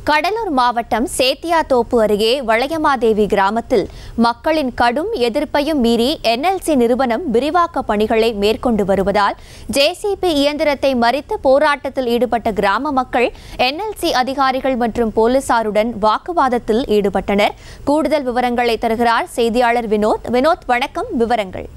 கடலூர் மாவட்டம் சேத்தியாத்தோப்பு அருகே வளையமாதேவி கிராமத்தில் மக்களின் கடும் எதிர்ப்பையும் மீறி என்எல்சி நிறுவனம் விரிவாக்க பணிகளை மேற்கொண்டு வருவதால் ஜேசிபி இயந்திரத்தை மறித்து போராட்டத்தில் ஈடுபட்ட கிராம மக்கள் என்எல்சி அதிகாரிகள் மற்றும் போலீசாருடன் வாக்குவாதத்தில் ஈடுபட்டனர் கூடுதல் விவரங்களை தருகிறார் செய்தியாளர் வினோத் வினோத் வணக்கம் விவரங்கள்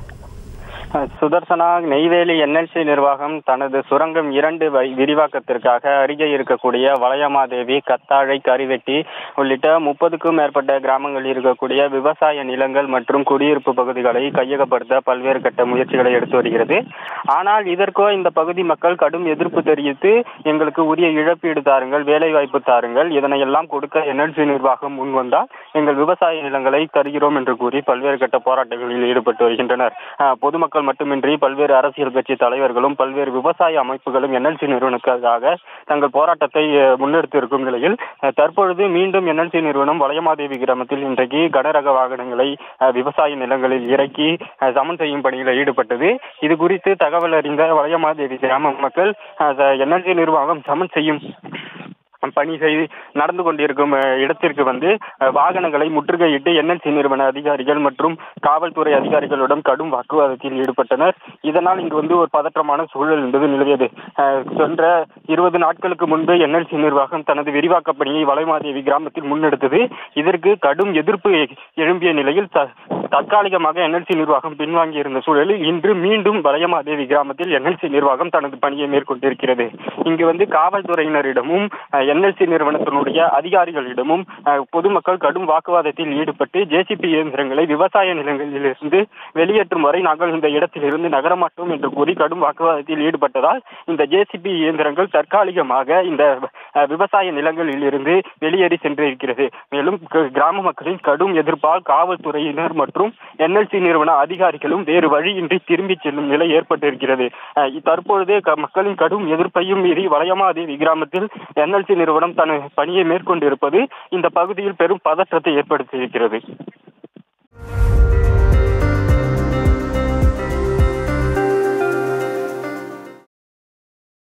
சுதர்சனா நெய்வேலி என்எல்சி நிர்வாகம் தனது சுரங்கம் இரண்டு வை- விரிவாக்கத்திற்காக அருகே இருக்கக்கூடிய வளையமாதேவி கத்தாழை கரிவெட்டி உள்ளிட்ட முப்பதுக்கும் மேற்பட்ட கிராமங்களில் இருக்கக்கூடிய விவசாய நிலங்கள் மற்றும் குடியிருப்பு பகுதிகளை கையகப்படுத்த பல்வேறு கட்ட முயற்சிகளை எடுத்து வருகிறது ஆனால் இதற்கோ இந்த பகுதி மக்கள் கடும் எதிர்ப்பு தெரிவித்து எங்களுக்கு உரிய இழப்பீடு தாருங்கள் வேலை வாய்ப்பு தாருங்கள் இதனை எல்லாம் கொடுக்க என்எல்சி நிர்வாகம் முன்வந்தால் எங்கள் விவசாய நிலங்களை தருகிறோம் என்று கூறி பல்வேறு கட்ட போராட்டங்களில் ஈடுபட்டு வருகின்றனர் அஹ், பொதுமக்கள் மட்டுமின்றி பல்வேறு அரசியல் கட்சி தலைவர்களும் பல்வேறு விவசாய அமைப்புகளும் என்எல்சி நிறுவனத்துக்காக தங்கள் போராட்டத்தை அஹ், முன்னெடுத்து இருக்கும் நிலையில் அஹ், தற்பொழுது மீண்டும் என்எல்சி நிறுவனம் வளையமாதேவி கிராமத்தில் இன்றைக்கு கனரக வாகனங்களை அஹ், விவசாய நிலங்களில் இறக்கி அஹ், சமன் செய்யும் பணியில் ஈடுபட்டது இது குறித்து தகவல் அறிந்த வளையமாதேவி கிராம மக்கள் என்எல்சி நிர்வாகம் சமன் செய்யும் பணி செய்து நடந்து கொண்டிருக்கும் அஹ், இடத்திற்கு வந்து அஹ், வாகனங்களை முற்றுகையிட்டு என்எல்சி நிறுவன அதிகாரிகள் மற்றும் காவல்துறை அதிகாரிகளுடன் கடும் வாக்குவாதத்தில் ஈடுபட்டனர் இதனால் இங்கு வந்து ஒரு பதற்றமான சூழல் என்பது நிலவியது அஹ், சென்ற இருபது நாட்களுக்கு முன்பு என்எல்சி நிர்வாகம் தனது விரிவாக்க பணியை வளைமாதேவி கிராமத்தில் முன்னெடுத்தது இதற்கு கடும் எதிர்ப்பு எழும்பிய நிலையில் த- தற்காலிகமாக என்எல்சி நிர்வாகம் பின்வாங்கி இருந்த சூழலில் இன்று மீண்டும் வளையமாதேவி கிராமத்தில் என்எல்சி நிர்வாகம் தனது பணியை மேற்கொண்டிருக்கிறது இங்கு வந்து காவல்துறையினரிடமும் என்எல்சி நிறுவனத்தினுடைய அதிகாரிகளிடமும் அஹ், பொதுமக்கள் கடும் வாக்குவாதத்தில் ஈடுபட்டு ஜேசிபி இயந்திரங்களை விவசாய நிலங்களிலிருந்து வெளியேற்றும் வரை நாங்கள் இந்த இடத்திலிருந்து நகரமாட்டோம் என்று கூறி கடும் வாக்குவாதத்தில் ஈடுபட்டதால் இந்த ஜேசிபி இயந்திரங்கள் தற்காலிகமாக இந்த அஹ், விவசாய நிலங்களில் இருந்து வெளியேறி சென்றிருக்கிறது மேலும் க- கிராம மக்களின் கடும் எதிர்ப்பால் காவல்துறையினர் மற்றும் என்எல்சி நிறுவன அதிகாரிகளும் வேறு வழியின்றி திரும்பி செல்லும் நிலை ஏற்பட்டிருக்கிறது அஹ், தற்பொழுது க- மக்களின் கடும் எதிர்ப்பையும் மீறி வளையமாதேவி கிராமத்தில் என்எல்சி நிறுவனம் தனது பணியை மேற்கொண்டிருப்பது இந்த பகுதியில் பெரும் பதற்றத்தை ஏற்படுத்தியிருக்கிறது